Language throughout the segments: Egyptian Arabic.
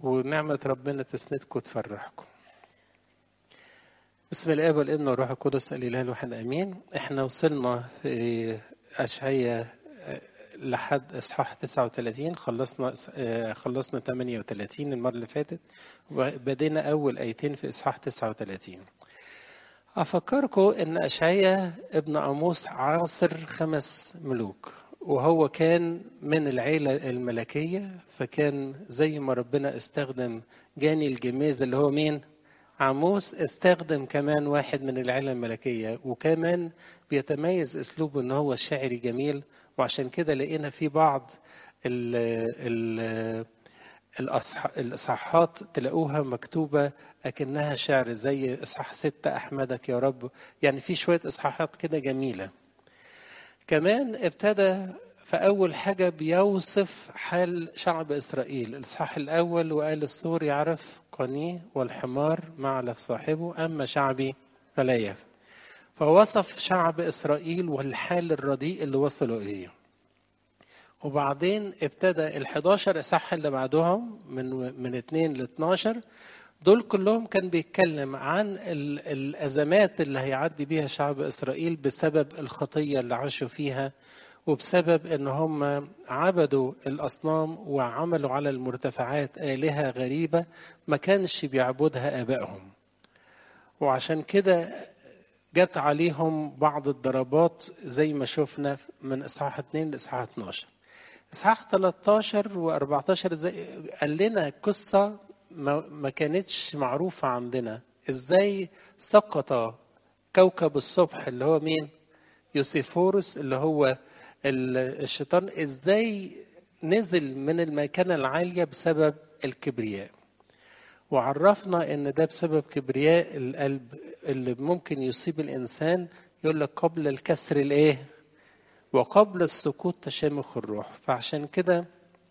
ونعمة ربنا تسندكم وتفرحكم بسم الآب والابن والروح القدس الإله الواحد آمين احنا وصلنا في أشعية لحد إصحاح 39 خلصنا خلصنا 38 المرة اللي فاتت وبدينا أول آيتين في إصحاح 39 أفكركم إن أشعية ابن أموس عاصر خمس ملوك وهو كان من العيلة الملكية فكان زي ما ربنا استخدم جاني الجميز اللي هو مين؟ عموس استخدم كمان واحد من العيلة الملكية وكمان بيتميز أسلوبه إن هو شعري جميل وعشان كده لقينا في بعض ال ال الإصحاحات تلاقوها مكتوبة أكنها شعر زي إصحاح ستة أحمدك يا رب يعني في شوية إصحاحات كده جميلة كمان ابتدى في أول حاجة بيوصف حال شعب إسرائيل الإصحاح الأول وقال السور يعرف قنيه والحمار معلف صاحبه أما شعبي فلا يعرف فوصف شعب إسرائيل والحال الرديء اللي وصلوا إليه وبعدين ابتدى ال 11 إصحاح اللي بعدهم من من 2 ل 12 دول كلهم كان بيتكلم عن الأزمات اللي هيعدي بيها شعب إسرائيل بسبب الخطية اللي عاشوا فيها وبسبب ان هم عبدوا الاصنام وعملوا على المرتفعات الهه غريبه ما كانش بيعبدها ابائهم وعشان كده جت عليهم بعض الضربات زي ما شفنا من اصحاح 2 لاصحاح 12 اصحاح 13 و14 زي قال لنا قصه ما, ما كانتش معروفه عندنا ازاي سقط كوكب الصبح اللي هو مين يوسيفورس اللي هو الشيطان ازاي نزل من المكانة العالية بسبب الكبرياء وعرفنا ان ده بسبب كبرياء القلب اللي ممكن يصيب الانسان يقول لك قبل الكسر الايه وقبل السقوط تشامخ الروح فعشان كده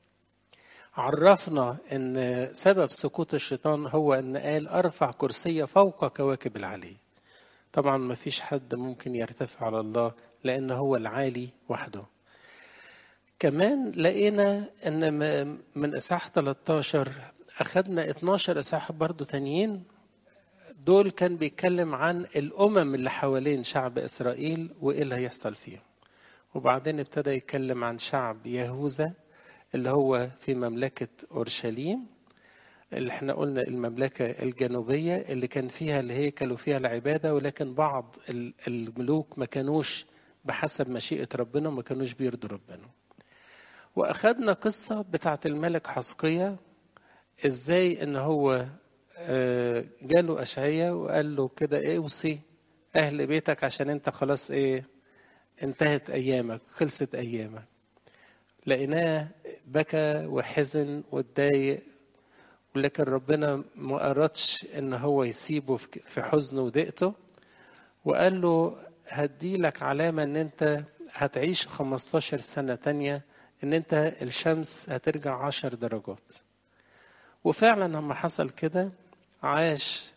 عرفنا ان سبب سقوط الشيطان هو ان قال ارفع كرسي فوق كواكب العلي طبعا ما فيش حد ممكن يرتفع على الله لأن هو العالي وحده كمان لقينا أن من إصحاح 13 أخذنا 12 إصحاح برضو تانيين دول كان بيتكلم عن الأمم اللي حوالين شعب إسرائيل وإيه اللي هيحصل فيهم وبعدين ابتدى يتكلم عن شعب يهوذا اللي هو في مملكة أورشليم اللي احنا قلنا المملكة الجنوبية اللي كان فيها الهيكل وفيها العبادة ولكن بعض الملوك ما كانوش بحسب مشيئة ربنا وما كانوش بيرضوا ربنا وأخدنا قصة بتاعت الملك حسقية إزاي إن هو جاله أشعية وقال له كده اوصي أهل بيتك عشان أنت خلاص إيه انتهت أيامك خلصت أيامك لقيناه بكى وحزن واتضايق ولكن ربنا ما أردش إن هو يسيبه في حزنه وضيقته وقال له هدي لك علامة إن أنت هتعيش 15 سنة تانية إن أنت الشمس هترجع 10 درجات وفعلا لما حصل كده عاش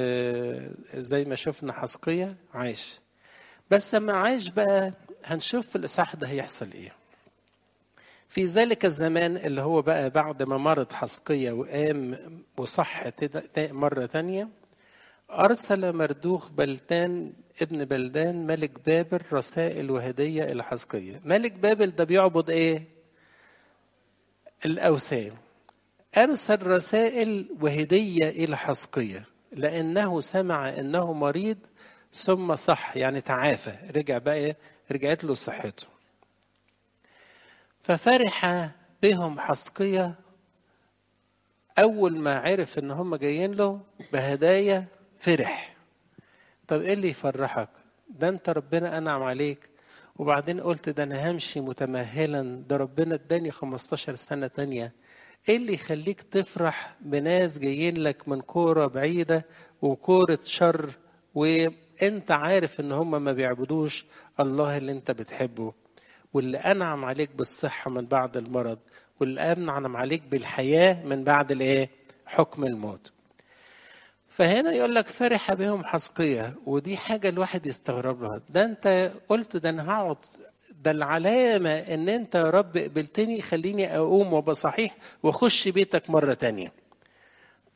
زي ما شفنا حسقية عاش بس لما عاش بقى هنشوف في الإصحاح ده هيحصل إيه في ذلك الزمان اللي هو بقى بعد ما مرض حسقية وقام وصح مرة تانية أرسل مردوخ بلتان ابن بلدان ملك بابل رسائل وهدية إلى حسقية ملك بابل ده بيعبد إيه؟ الأوثان أرسل رسائل وهدية إلى حسقية لأنه سمع أنه مريض ثم صح يعني تعافى رجع بقى رجعت له صحته ففرح بهم حسقية أول ما عرف إن هم جايين له بهدايا فرح طب إيه اللي يفرحك؟ ده أنت ربنا أنعم عليك وبعدين قلت ده أنا همشي متمهلا ده ربنا اداني 15 سنة تانية إيه اللي يخليك تفرح بناس جايين لك من كورة بعيدة وكورة شر وأنت عارف إن هم ما بيعبدوش الله اللي أنت بتحبه واللي أنعم عليك بالصحة من بعد المرض واللي أنعم عليك بالحياة من بعد الإيه؟ حكم الموت. فهنا يقول لك فرح بهم حسقية ودي حاجة الواحد يستغربها ده أنت قلت ده أنا هقعد ده العلامة إن أنت يا رب قبلتني خليني أقوم وأبقى صحيح وأخش بيتك مرة تانية.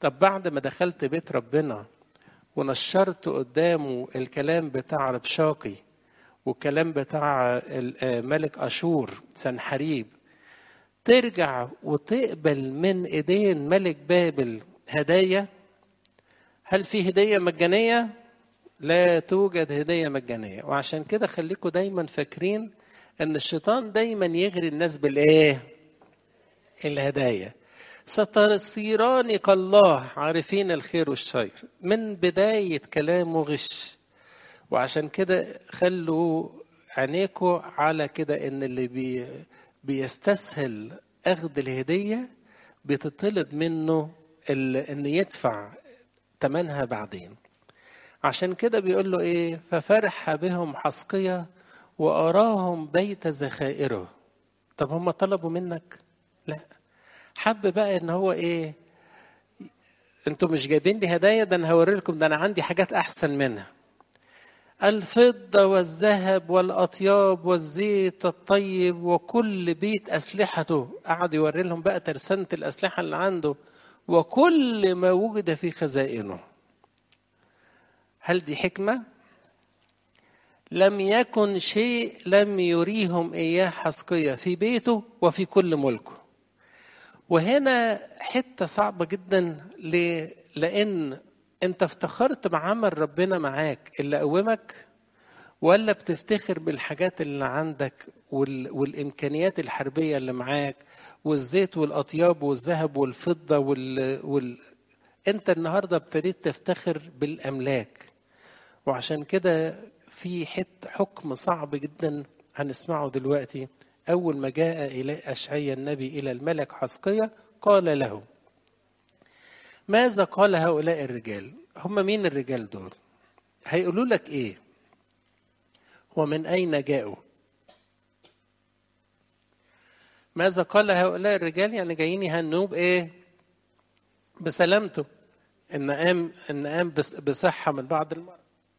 طب بعد ما دخلت بيت ربنا ونشرت قدامه الكلام بتاع ربشاقي والكلام بتاع ملك أشور سنحريب ترجع وتقبل من ايدين ملك بابل هدايا هل في هدية مجانية؟ لا توجد هدية مجانية وعشان كده خليكم دايما فاكرين ان الشيطان دايما يغري الناس بالايه؟ الهدايا ستصيران كالله عارفين الخير والشر من بداية كلامه غش وعشان كده خلوا عينيكوا على كده ان اللي بي بيستسهل اخذ الهديه بتطلب منه ان يدفع ثمنها بعدين عشان كده بيقول له ايه ففرح بهم حسقية واراهم بيت ذخائره طب هم طلبوا منك لا حب بقى ان هو ايه انتوا مش جايبين لي هدايا ده انا هوري لكم ده انا عندي حاجات احسن منها الفضة والذهب والأطياب والزيت الطيب وكل بيت أسلحته قعد يوري لهم بقى ترسانة الأسلحة اللي عنده وكل ما وجد في خزائنه هل دي حكمة؟ لم يكن شيء لم يريهم إياه حسقية في بيته وفي كل ملكه وهنا حتة صعبة جدا ليه؟ لأن انت افتخرت بعمل ربنا معاك اللي قومك ولا بتفتخر بالحاجات اللي عندك وال... والامكانيات الحربيه اللي معاك والزيت والاطياب والذهب والفضه وال... وال... انت النهارده ابتديت تفتخر بالاملاك وعشان كده في حت حكم صعب جدا هنسمعه دلوقتي اول ما جاء الى اشعيا النبي الى الملك حسقيه قال له ماذا قال هؤلاء الرجال هم مين الرجال دول هيقولوا لك ايه ومن اين جاءوا ماذا قال هؤلاء الرجال يعني جايين يهنوه بايه بسلامته ان قام ان قام بصحه من بعض المرض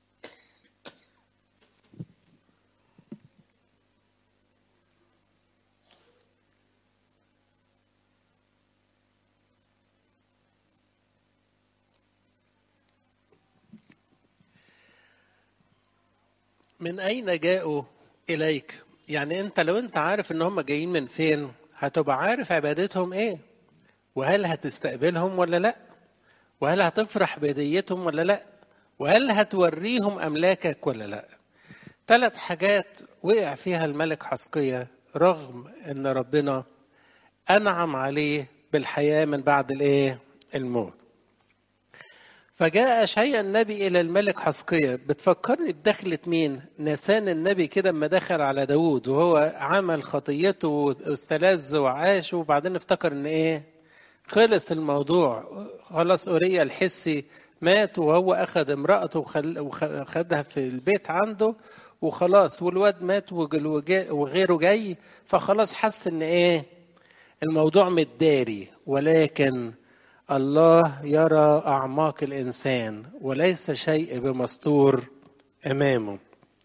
من أين جاءوا إليك؟ يعني أنت لو أنت عارف إن هم جايين من فين هتبقى عارف عبادتهم إيه؟ وهل هتستقبلهم ولا لأ؟ وهل هتفرح بهديتهم ولا لأ؟ وهل هتوريهم أملاكك ولا لأ؟ ثلاث حاجات وقع فيها الملك حسقية رغم إن ربنا أنعم عليه بالحياة من بعد الإيه؟ الموت. فجاء أشعيا النبي إلى الملك حسقية بتفكرني بدخلة مين؟ نسان النبي كده اما دخل على داوود وهو عمل خطيته واستلذ وعاش وبعدين افتكر إن إيه؟ خلص الموضوع خلاص أوريا الحسي مات وهو أخذ امرأته وخدها في البيت عنده وخلاص والواد مات وغيره جاي فخلاص حس إن إيه؟ الموضوع متداري ولكن الله يرى اعماق الانسان وليس شيء بمستور امامه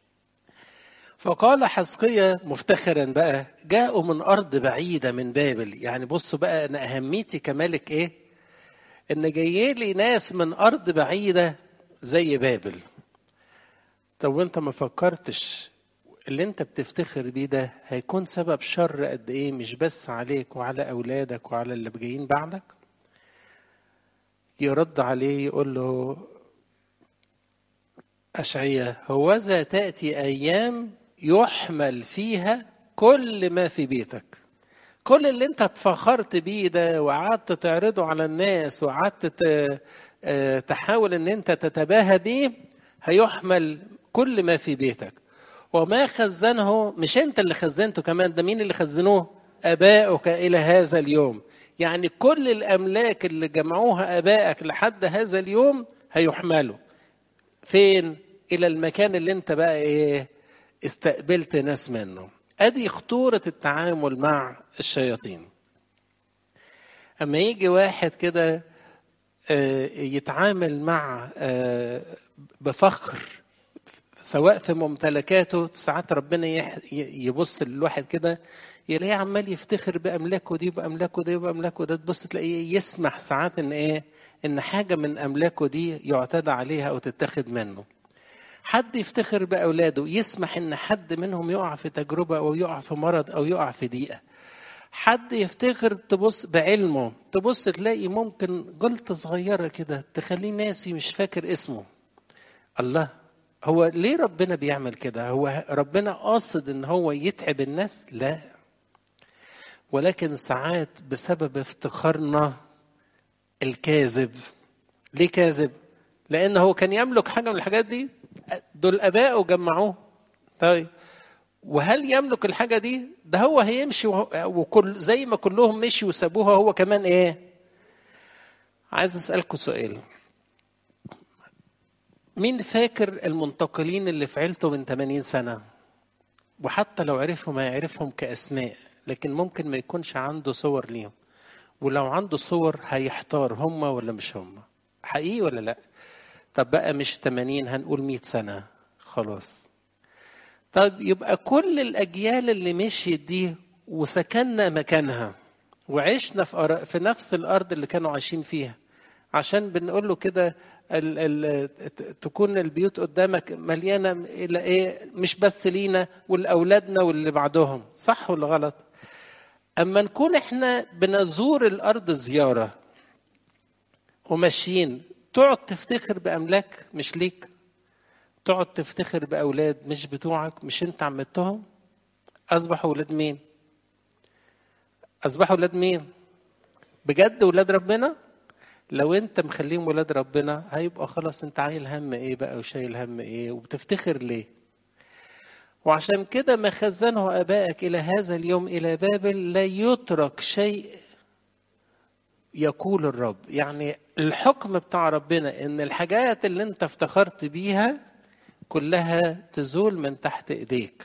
فقال حسقية مفتخرا بقى جاءوا من ارض بعيده من بابل يعني بصوا بقى انا اهميتي كملك ايه ان جاي لي ناس من ارض بعيده زي بابل طب وانت ما فكرتش اللي انت بتفتخر بيه ده هيكون سبب شر قد ايه مش بس عليك وعلى اولادك وعلى اللي جايين بعدك يرد عليه يقول له أشعية هوذا تأتي أيام يحمل فيها كل ما في بيتك كل اللي انت اتفخرت بيه ده وقعدت تعرضه على الناس وقعدت تحاول ان انت تتباهى بيه هيحمل كل ما في بيتك وما خزنه مش انت اللي خزنته كمان ده مين اللي خزنوه اباؤك الى هذا اليوم يعني كل الاملاك اللي جمعوها ابائك لحد هذا اليوم هيحملوا فين الى المكان اللي انت بقى ايه استقبلت ناس منه ادي خطوره التعامل مع الشياطين اما يجي واحد كده يتعامل مع بفخر سواء في ممتلكاته ساعات ربنا يبص للواحد كده يلاقيه عمال يفتخر باملاكه دي باملاكه دي باملاكه ده تبص تلاقيه يسمح ساعات ان ايه ان حاجه من املاكه دي يعتدى عليها او تتاخد منه حد يفتخر باولاده يسمح ان حد منهم يقع في تجربه او يقع في مرض او يقع في ضيقه حد يفتخر تبص بعلمه تبص تلاقي ممكن جلطة صغيرة كده تخليه ناسي مش فاكر اسمه الله هو ليه ربنا بيعمل كده هو ربنا قاصد ان هو يتعب الناس لا ولكن ساعات بسبب افتخارنا الكاذب ليه كاذب لان هو كان يملك حاجه من الحاجات دي دول ابائه جمعوه طيب وهل يملك الحاجه دي ده هو هيمشي وكل زي ما كلهم مشي وسابوها هو كمان ايه عايز اسالكم سؤال مين فاكر المنتقلين اللي في عيلته من 80 سنه وحتى لو عرفهم هيعرفهم كاسماء لكن ممكن ما يكونش عنده صور ليهم ولو عنده صور هيحتار هم ولا مش هم حقيقي ولا لا طب بقى مش 80 هنقول 100 سنه خلاص طيب يبقى كل الأجيال اللي مشيت دي وسكننا مكانها وعشنا في, في نفس الأرض اللي كانوا عايشين فيها عشان بنقول له كده ال ال تكون البيوت قدامك مليانة إلى إيه مش بس لينا ولأولادنا واللي بعدهم صح ولا غلط أما نكون إحنا بنزور الأرض زيارة وماشيين تقعد تفتخر بأملاك مش ليك تقعد تفتخر بأولاد مش بتوعك مش أنت عمتهم أصبحوا ولاد مين؟ أصبحوا ولاد مين؟ بجد ولاد ربنا؟ لو أنت مخليهم ولاد ربنا هيبقى خلاص أنت عايل هم إيه بقى وشايل هم إيه وبتفتخر ليه؟ وعشان كده ما خزنه آبائك إلى هذا اليوم إلى بابل لا يترك شيء يقول الرب يعني الحكم بتاع ربنا ان الحاجات اللي انت افتخرت بيها كلها تزول من تحت ايديك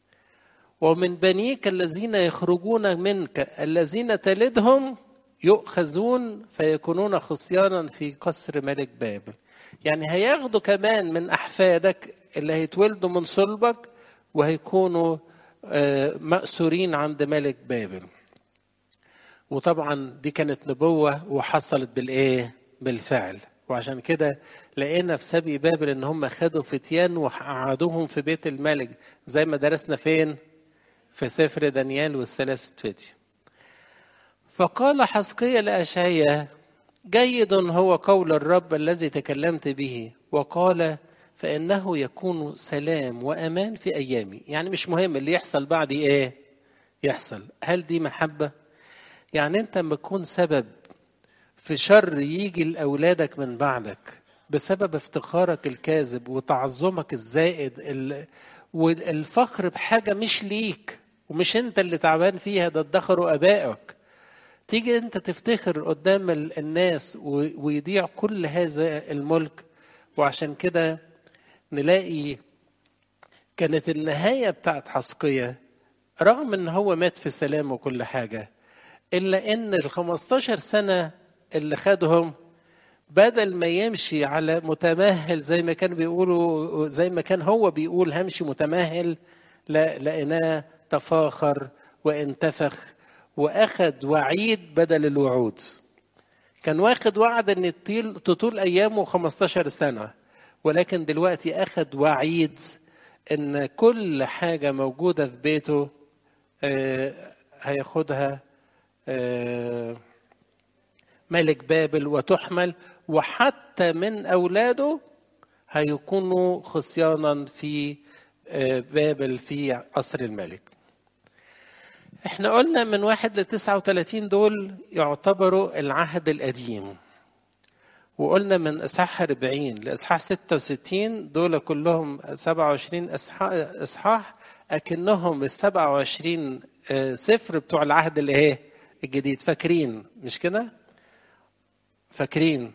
ومن بنيك الذين يخرجون منك الذين تلدهم يؤخذون فيكونون خصيانا في قصر ملك بابل يعني هياخدوا كمان من احفادك اللي هيتولدوا من صلبك وهيكونوا مأسورين عند ملك بابل وطبعا دي كانت نبوة وحصلت بالإيه؟ بالفعل وعشان كده لقينا في سبي بابل ان هم خدوا فتيان وقعدوهم في بيت الملك زي ما درسنا فين في سفر دانيال والثلاثة فتية فقال حسقية لأشعية جيد هو قول الرب الذي تكلمت به وقال فإنه يكون سلام وأمان في أيامي يعني مش مهم اللي يحصل بعد إيه يحصل هل دي محبة يعني أنت لما تكون سبب في شر يجي لأولادك من بعدك بسبب افتخارك الكاذب وتعظمك الزائد والفخر بحاجة مش ليك ومش انت اللي تعبان فيها ده ادخروا ابائك تيجي انت تفتخر قدام الناس ويضيع كل هذا الملك وعشان كده نلاقي كانت النهاية بتاعت حسقية رغم ان هو مات في سلام وكل حاجة الا ان ال 15 سنة اللي خدهم بدل ما يمشي على متمهل زي ما كان بيقولوا زي ما كان هو بيقول همشي متمهل لا لقيناه تفاخر وانتفخ واخد وعيد بدل الوعود كان واخد وعد ان تطول ايامه 15 سنه ولكن دلوقتي اخد وعيد ان كل حاجه موجوده في بيته آه هياخدها آه ملك بابل وتحمل وحتى من اولاده هيكونوا خصيانا في بابل في قصر الملك احنا قلنا من واحد ل 39 دول يعتبروا العهد القديم وقلنا من اصحاح 40 لاصحاح 66 دول كلهم 27 اصحاح اكنهم ال 27 سفر بتوع العهد اللي ايه الجديد فاكرين مش كده فاكرين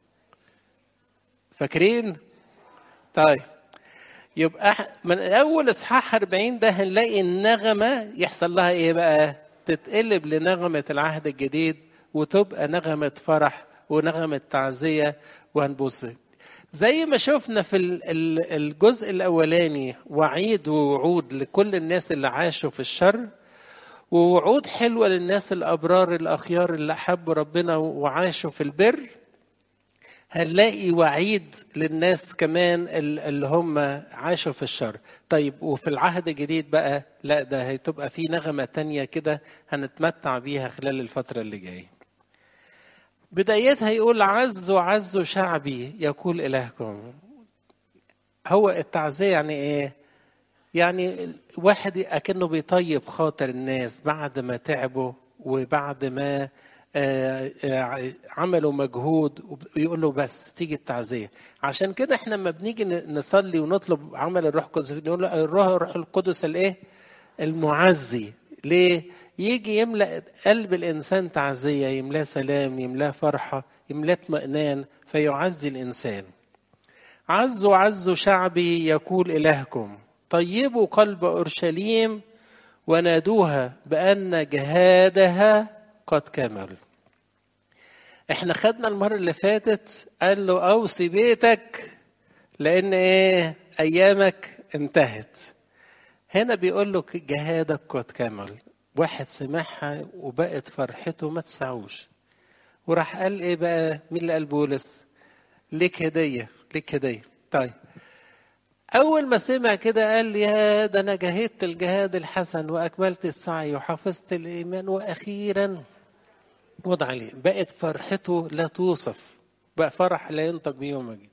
فاكرين طيب يبقى من اول اصحاح 40 ده هنلاقي النغمه يحصل لها ايه بقى تتقلب لنغمه العهد الجديد وتبقى نغمه فرح ونغمه تعزيه وهنبص زي ما شفنا في الجزء الاولاني وعيد ووعود لكل الناس اللي عاشوا في الشر ووعود حلوه للناس الابرار الاخيار اللي حبوا ربنا وعاشوا في البر هنلاقي وعيد للناس كمان اللي هم عاشوا في الشر طيب وفي العهد الجديد بقى لا ده هتبقى في نغمة تانية كده هنتمتع بيها خلال الفترة اللي جاية بدايتها يقول عزوا عزوا شعبي يقول إلهكم هو التعزية يعني إيه يعني واحد أكنه بيطيب خاطر الناس بعد ما تعبوا وبعد ما عملوا مجهود ويقول له بس تيجي التعزيه عشان كده احنا لما بنيجي نصلي ونطلب عمل الروح القدس نقول له الروح الروح القدس الايه المعزي ليه يجي يملا قلب الانسان تعزيه يملاه سلام يملاه فرحه يملاه اطمئنان فيعزي الانسان عزوا عزوا شعبي يقول الهكم طيبوا قلب اورشليم ونادوها بان جهادها قد كمل احنا خدنا المرة اللي فاتت قال له اوصي بيتك لان ايه ايامك انتهت هنا بيقول له جهادك قد كمل واحد سمعها وبقت فرحته ما تسعوش وراح قال ايه بقى مين اللي قال بولس ليك هدية ليك هدية طيب أول ما سمع كده قال يا ده أنا جهدت الجهاد الحسن وأكملت السعي وحفظت الإيمان وأخيرا وضع عليه بقت فرحته لا توصف بقى فرح لا ينطق به مجيد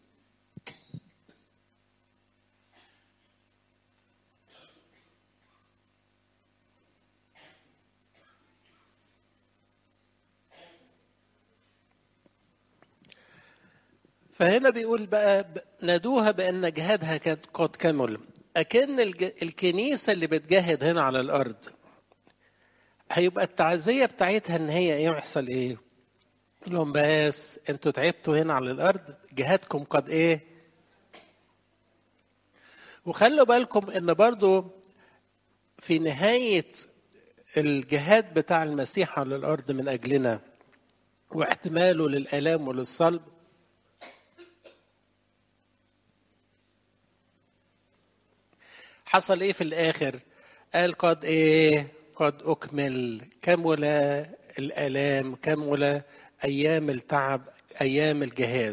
فهنا بيقول بقى نادوها بأن جهادها قد كمل أكن الكنيسة اللي بتجاهد هنا على الأرض هيبقى التعزية بتاعتها إن هي إيه يحصل إيه؟ يقول لهم بس أنتوا تعبتوا هنا على الأرض جهادكم قد إيه؟ وخلوا بالكم إن برضو في نهاية الجهاد بتاع المسيح على الأرض من أجلنا واحتماله للآلام وللصلب حصل ايه في الاخر قال قد ايه قد اكمل كمل الالام كمل ايام التعب ايام الجهاد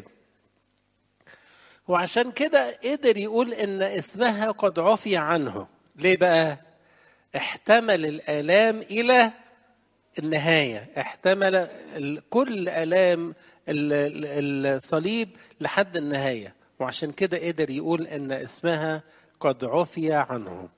وعشان كده قدر يقول ان اسمها قد عفي عنه ليه بقى احتمل الالام الى النهايه احتمل كل الام الصليب لحد النهايه وعشان كده قدر يقول ان اسمها قد عفي عنه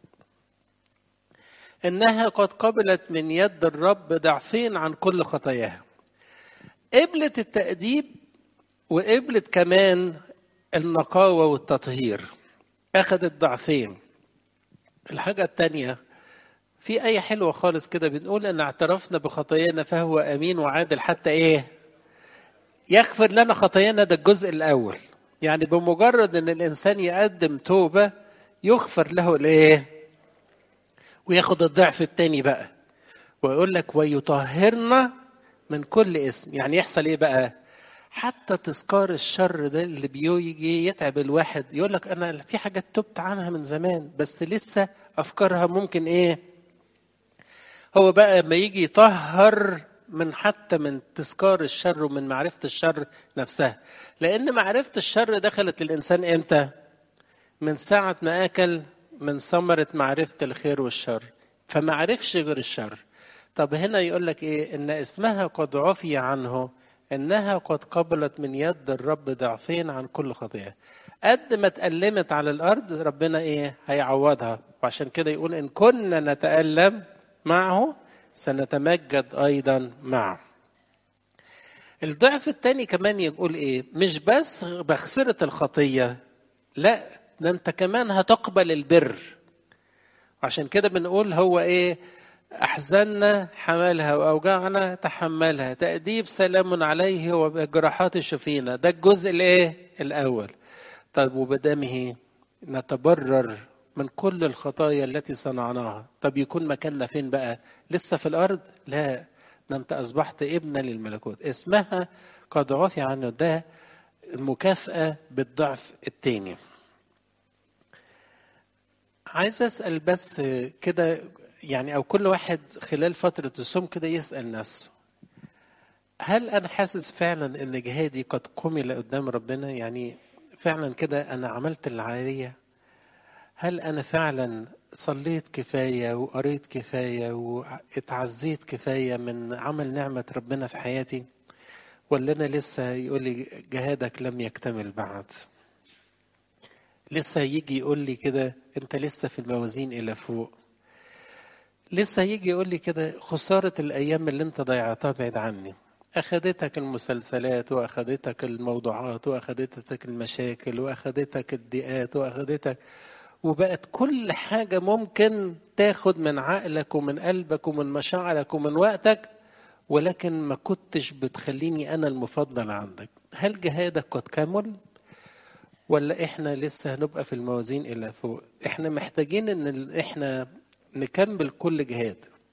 انها قد قبلت من يد الرب ضعفين عن كل خطاياها قبلت التأديب وقبلت كمان النقاوة والتطهير أخذت ضعفين الحاجة التانية في آية حلوة خالص كده بنقول أن اعترفنا بخطايانا فهو أمين وعادل حتى إيه يغفر لنا خطايانا ده الجزء الأول يعني بمجرد أن الإنسان يقدم توبة يغفر له الايه وياخد الضعف التاني بقى ويقول لك ويطهرنا من كل اسم يعني يحصل ايه بقى حتى تذكار الشر ده اللي بيجي يتعب الواحد يقول لك انا في حاجات تبت عنها من زمان بس لسه افكارها ممكن ايه هو بقى لما يجي يطهر من حتى من تذكار الشر ومن معرفة الشر نفسها لأن معرفة الشر دخلت للإنسان إمتى؟ من ساعة ما أكل من ثمرة معرفة الخير والشر فما عرفش غير الشر طب هنا يقول لك إيه إن اسمها قد عفي عنه إنها قد قبلت من يد الرب ضعفين عن كل خطيئة قد ما اتألمت على الأرض ربنا إيه هيعوضها وعشان كده يقول إن كنا نتألم معه سنتمجد أيضا معه الضعف الثاني كمان يقول إيه مش بس مغفرة الخطية لا ده انت كمان هتقبل البر عشان كده بنقول هو ايه احزننا حملها واوجعنا تحملها تاديب سلام عليه وبجراحات شفينا ده الجزء الايه الاول طب وبدمه نتبرر من كل الخطايا التي صنعناها طب يكون مكاننا فين بقى لسه في الارض لا ده انت اصبحت ابنا للملكوت اسمها قد عفي عنه ده المكافأة بالضعف التاني عايز أسأل بس كده يعني أو كل واحد خلال فترة الصوم كده يسأل نفسه هل أنا حاسس فعلا إن جهادي قد كمل قدام ربنا يعني فعلا كده أنا عملت اللي عليا هل أنا فعلا صليت كفاية وقريت كفاية واتعزيت كفاية من عمل نعمة ربنا في حياتي ولا أنا لسه يقول لي جهادك لم يكتمل بعد لسه يجي يقول لي كده أنت لسه في الموازين إلى فوق لسه يجي يقول لي كده خسارة الأيام اللي أنت ضيعتها بعيد عني أخدتك المسلسلات وأخدتك الموضوعات وأخدتك المشاكل وأخدتك الضيقات وأخدتك وبقت كل حاجة ممكن تاخد من عقلك ومن قلبك ومن مشاعرك ومن وقتك ولكن ما كنتش بتخليني أنا المفضل عندك هل جهادك قد كمل ولا إحنا لسه هنبقى في الموازين إلى فوق إحنا محتاجين إن إحنا نكمل كل جهاد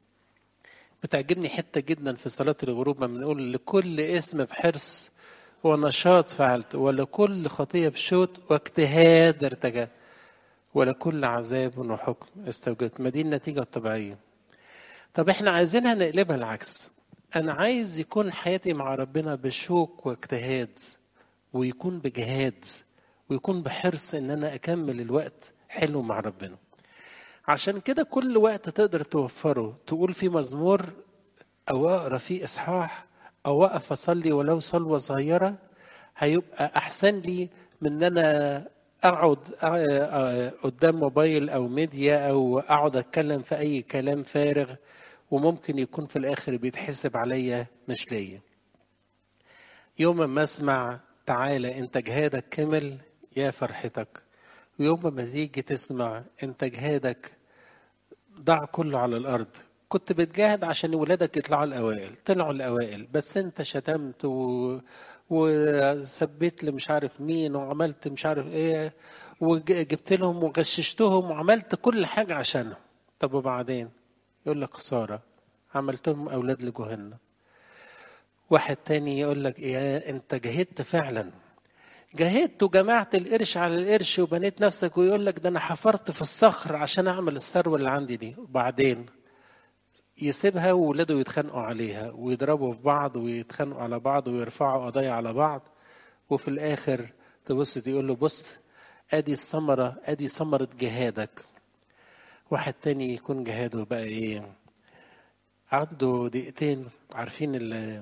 بتعجبني حتة جدا في صلاة الغروب ما بنقول لكل اسم بحرص ونشاط فعلت ولكل خطية بشوط واجتهاد ارتجى ولكل عذاب وحكم استوجبت ما دي النتيجة الطبيعية طب احنا عايزينها نقلبها العكس انا عايز يكون حياتي مع ربنا بشوق واجتهاد ويكون بجهاد ويكون بحرص ان انا اكمل الوقت حلو مع ربنا عشان كده كل وقت تقدر توفره تقول فيه مزمور او اقرا فيه اصحاح او اقف اصلي ولو صلوه صغيره هيبقى احسن لي من ان انا اقعد قدام موبايل او ميديا او اقعد اتكلم في اي كلام فارغ وممكن يكون في الاخر بيتحسب عليا مش ليا يوم ما اسمع تعالى انت جهادك كمل يا فرحتك ويوم ما تيجي تسمع انت جهادك ضع كله على الارض كنت بتجاهد عشان ولادك يطلعوا الاوائل طلعوا الاوائل بس انت شتمت و... وثبت لي مش عارف مين وعملت مش عارف ايه وجبت لهم وغششتهم وعملت كل حاجة عشانهم طب وبعدين يقول لك خسارة عملت لهم أولاد لجهنم واحد تاني يقول لك إيه أنت جهدت فعلا جهدت وجمعت القرش على القرش وبنيت نفسك ويقول لك ده أنا حفرت في الصخر عشان أعمل الثروة اللي عندي دي وبعدين يسيبها وولاده يتخانقوا عليها ويضربوا في بعض ويتخانقوا على بعض ويرفعوا قضايا على بعض وفي الاخر تبص تقول له بص ادي الثمرة ادي ثمرة جهادك واحد تاني يكون جهاده بقى ايه عنده دقيقتين عارفين ال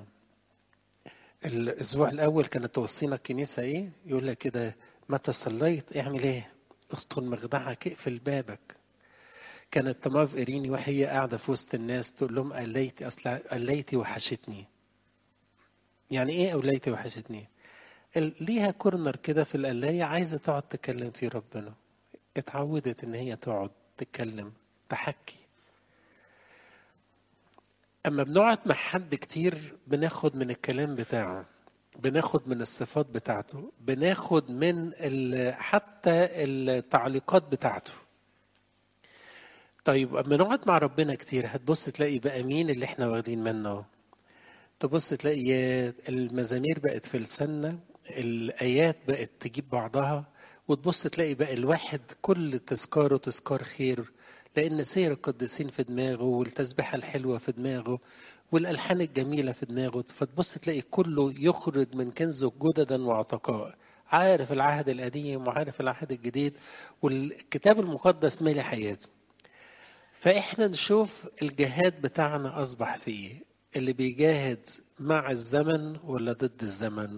الاسبوع الاول كانت توصينا الكنيسه ايه يقول لك كده متى صليت اعمل ايه ادخل مخدعك اقفل بابك كانت تماف إيريني وهي قاعدة في وسط الناس تقول لهم قليتي أصل قليتي وحشتني يعني إيه قليتي وحشتني ليها كورنر كده في القلاية عايزة تقعد تكلم فيه ربنا اتعودت إن هي تقعد تتكلم تحكي أما بنقعد مع حد كتير بناخد من الكلام بتاعه بناخد من الصفات بتاعته بناخد من حتى التعليقات بتاعته طيب اما نقعد مع ربنا كتير هتبص تلاقي بقى مين اللي احنا واخدين منه تبص تلاقي المزامير بقت في لساننا الايات بقت تجيب بعضها وتبص تلاقي بقى الواحد كل تذكاره تذكار خير لان سير القديسين في دماغه والتسبيحه الحلوه في دماغه والالحان الجميله في دماغه فتبص تلاقي كله يخرج من كنزه جددا وعتقاء عارف العهد القديم وعارف العهد الجديد والكتاب المقدس مالي حياته فاحنا نشوف الجهاد بتاعنا اصبح فيه اللي بيجاهد مع الزمن ولا ضد الزمن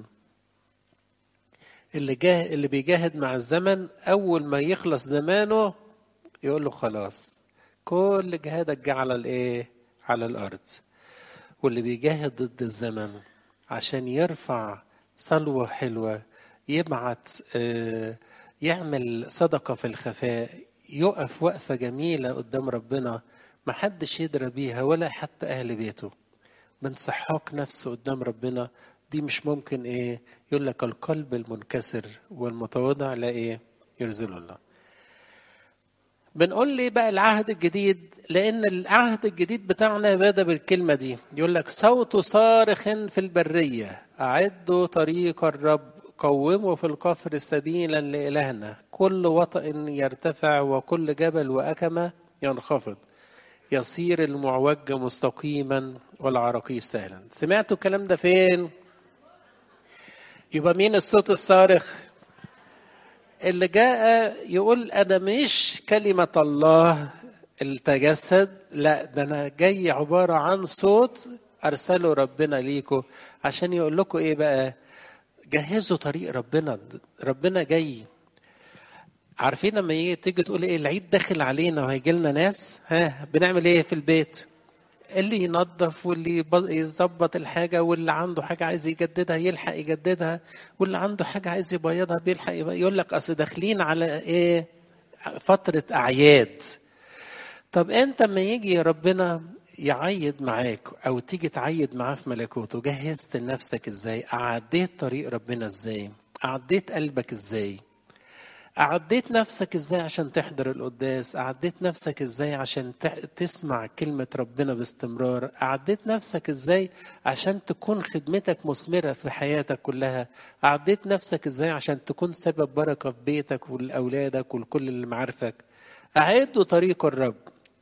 اللي جاه اللي بيجاهد مع الزمن اول ما يخلص زمانه يقول له خلاص كل جهادك جه على الايه على الارض واللي بيجاهد ضد الزمن عشان يرفع صلوه حلوه يبعت يعمل صدقه في الخفاء يقف وقفة جميلة قدام ربنا محدش يدرى بيها ولا حتى أهل بيته بانسحاق نفسه قدام ربنا دي مش ممكن ايه يقول لك القلب المنكسر والمتواضع لا ايه يرزل الله بنقول لي بقى العهد الجديد لان العهد الجديد بتاعنا بدا بالكلمه دي يقول لك صوت صارخ في البريه اعدوا طريق الرب قوموا في القفر سبيلا لإلهنا كل وطأ يرتفع وكل جبل وأكمة ينخفض يصير المعوج مستقيما والعراقيب سهلا سمعتوا الكلام ده فين يبقى مين الصوت الصارخ اللي جاء يقول انا مش كلمه الله التجسد لا ده انا جاي عباره عن صوت ارسله ربنا ليكم عشان يقول لكم ايه بقى جهزوا طريق ربنا ربنا جاي عارفين لما يجي تيجي تقول ايه العيد داخل علينا وهيجي لنا ناس ها بنعمل ايه في البيت اللي ينظف واللي يظبط الحاجة واللي عنده حاجة عايز يجددها يلحق يجددها واللي عنده حاجة عايز يبيضها بيلحق يقول لك أصل داخلين على إيه فترة أعياد طب أنت لما يجي ربنا يعيد معاك أو تيجي تعيد معاه في ملكوته جهزت لنفسك إزاي أعديت طريق ربنا إزاي أعديت قلبك إزاي أعديت نفسك إزاي عشان تحضر القداس أعديت نفسك إزاي عشان تسمع كلمة ربنا باستمرار أعديت نفسك إزاي عشان تكون خدمتك مثمرة في حياتك كلها أعديت نفسك إزاي عشان تكون سبب بركة في بيتك ولأولادك ولكل اللي معارفك أعدوا طريق الرب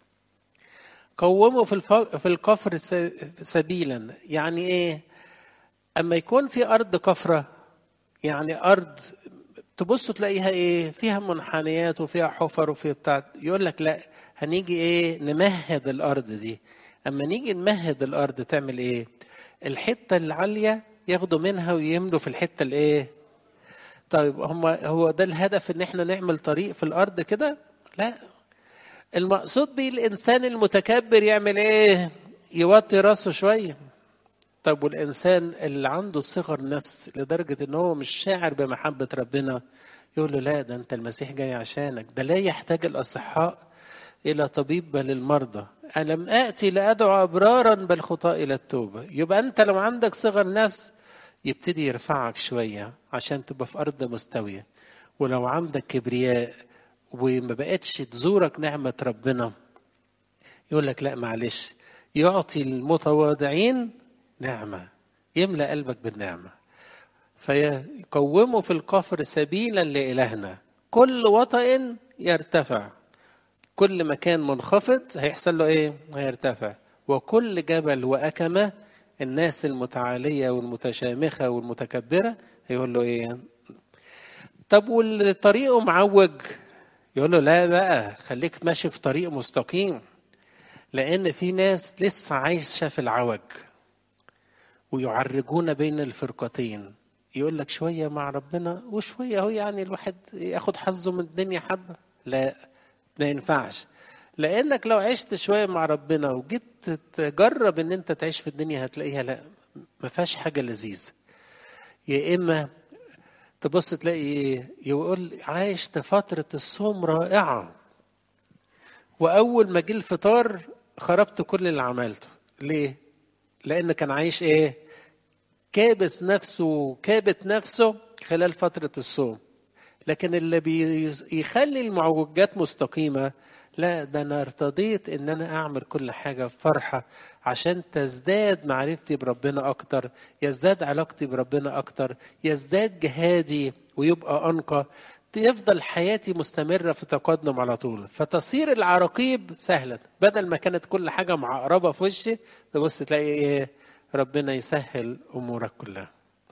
قوموا في في الكفر سبيلا يعني ايه اما يكون في ارض كفره يعني ارض تبص تلاقيها ايه فيها منحنيات وفيها حفر وفيها بتاع يقول لك لا هنيجي ايه نمهد الارض دي اما نيجي نمهد الارض تعمل ايه الحته العاليه ياخدوا منها ويملوا في الحته الايه طيب هم هو ده الهدف ان احنا نعمل طريق في الارض كده لا المقصود بيه الانسان المتكبر يعمل ايه يوطي راسه شويه طب والإنسان اللي عنده صغر نفس لدرجة إن هو مش شاعر بمحبة ربنا يقول له لا ده أنت المسيح جاي عشانك ده لا يحتاج الأصحاء إلى طبيب بل المرضى ألم آتي لأدعو أبرارا بل خطاء إلى التوبة يبقى أنت لو عندك صغر نفس يبتدي يرفعك شوية عشان تبقى في أرض مستوية ولو عندك كبرياء وما بقتش تزورك نعمة ربنا يقول لك لا معلش يعطي المتواضعين نعمة يملأ قلبك بالنعمة فيقوموا في الكفر سبيلا لإلهنا كل وطئ يرتفع كل مكان منخفض هيحصل له ايه هيرتفع وكل جبل وأكمة الناس المتعالية والمتشامخة والمتكبرة هيقول له ايه طب والطريق معوج يقول له لا بقى خليك ماشي في طريق مستقيم لأن في ناس لسه عايشة في العوج ويعرجون بين الفرقتين يقول لك شوية مع ربنا وشوية هو يعني الواحد ياخد حظه من الدنيا حبة لا ما ينفعش لأنك لو عشت شوية مع ربنا وجيت تجرب إن أنت تعيش في الدنيا هتلاقيها لا ما فيهاش حاجة لذيذة يا إما تبص تلاقي يقول عايشت فترة الصوم رائعة وأول ما جه الفطار خربت كل اللي عملته ليه؟ لأن كان عايش إيه؟ كابس نفسه كابت نفسه خلال فترة الصوم لكن اللي بيخلي المعوجات مستقيمة لا ده أنا ارتضيت إن أنا أعمل كل حاجة بفرحة عشان تزداد معرفتي بربنا أكتر يزداد علاقتي بربنا أكتر يزداد جهادي ويبقى أنقى يفضل حياتي مستمرة في تقدم على طول فتصير العراقيب سهلا بدل ما كانت كل حاجة معقربة في وشي تبص تلاقي إيه ربنا يسهل أمورك كلها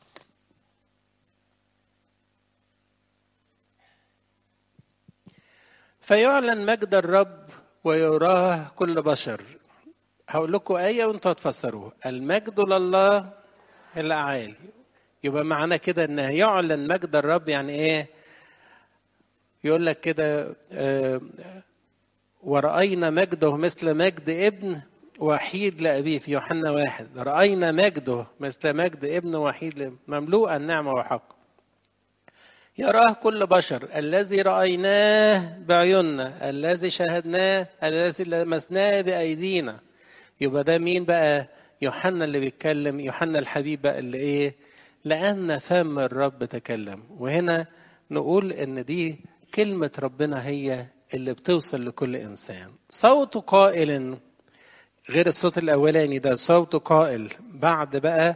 فيعلن مجد الرب ويراه كل بشر هقول لكم آية وانتوا هتفسروها المجد لله الأعالي يبقى معنى كده ان يعلن مجد الرب يعني ايه يقول لك كده آه ورأينا مجده مثل مجد ابن وحيد لأبيه في يوحنا واحد رأينا مجده مثل مجد ابن وحيد مملوءا نعمة وحق يراه كل بشر الذي رأيناه بعيوننا الذي شاهدناه الذي لمسناه بأيدينا يبقى ده مين بقى يوحنا اللي بيتكلم يوحنا الحبيب بقى اللي ايه لأن فم الرب تكلم وهنا نقول ان دي كلمة ربنا هي اللي بتوصل لكل إنسان صوت قائل غير الصوت الأولاني ده صوت قائل بعد بقى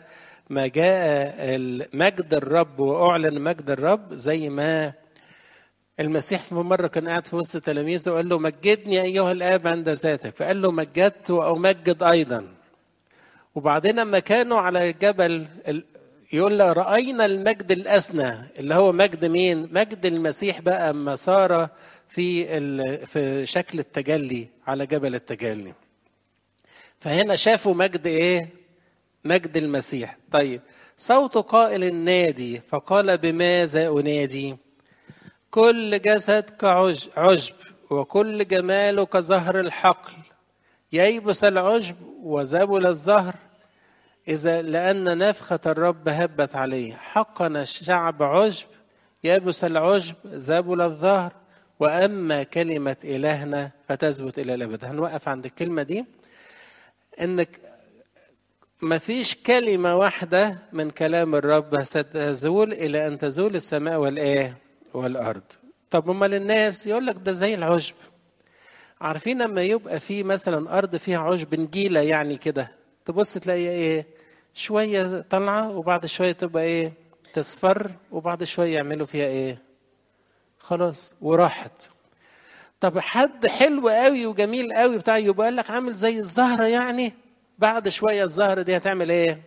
ما جاء مجد الرب واعلن مجد الرب زي ما المسيح في مرة كان قاعد في وسط تلاميذه وقال له مجدني أيها الآب عند ذاتك فقال له مجدت وأمجد أيضا وبعدين لما كانوا على جبل يقول له رأينا المجد الأسنى اللي هو مجد مين؟ مجد المسيح بقى أما صار في في شكل التجلي على جبل التجلي. فهنا شافوا مجد إيه؟ مجد المسيح. طيب صوت قائل النادي فقال بماذا أنادي؟ كل جسد كعجب وكل جماله كزهر الحقل ييبس العشب وزبل الزهر إذا لأن نفخة الرب هبت عليه حقا الشعب عشب يبس العشب زبل الظهر وأما كلمة إلهنا فتثبت إلى الأبد هنوقف عند الكلمة دي إنك ما فيش كلمة واحدة من كلام الرب ستزول إلى أن تزول السماء والإيه والأرض طب أمال الناس يقول لك ده زي العشب عارفين لما يبقى في مثلا أرض فيها عشب نجيلة يعني كده تبص تلاقي إيه شوية طالعة وبعد شوية تبقى إيه تصفر وبعد شوية يعملوا فيها إيه خلاص وراحت طب حد حلو قوي وجميل قوي بتاع يبقى لك عامل زي الزهرة يعني بعد شوية الزهرة دي هتعمل إيه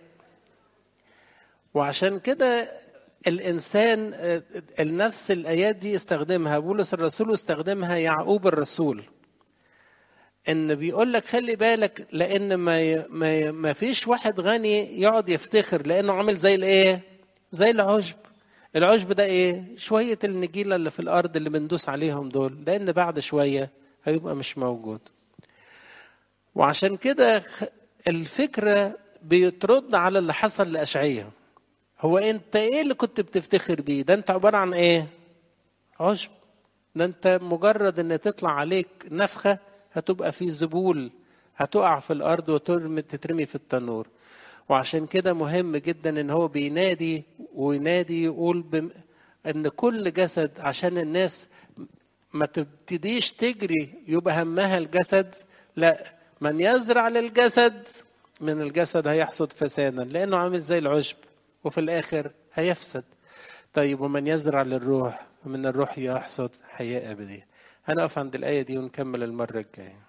وعشان كده الإنسان النفس الآيات دي استخدمها بولس الرسول واستخدمها يعقوب الرسول ان بيقول لك خلي بالك لان ما ما ما فيش واحد غني يقعد يفتخر لانه عامل زي الايه زي العشب العشب ده ايه شويه النجيله اللي في الارض اللي بندوس عليهم دول لان بعد شويه هيبقى مش موجود وعشان كده الفكره بيترد على اللي حصل لاشعياء هو انت ايه اللي كنت بتفتخر بيه ده انت عباره عن ايه عشب ده انت مجرد ان تطلع عليك نفخه هتبقى في زبول هتقع في الارض وتترمي في التنور وعشان كده مهم جدا ان هو بينادي وينادي يقول بم... ان كل جسد عشان الناس ما تبتديش تجري يبقى همها الجسد لا من يزرع للجسد من الجسد هيحصد فسادا لانه عامل زي العشب وفي الاخر هيفسد طيب ومن يزرع للروح من الروح يحصد حياه ابديه هنقف عند الآية دي ونكمل المرة الجاية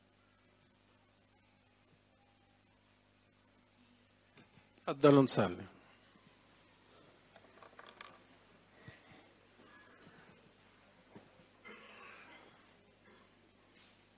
اتفضلوا نصلي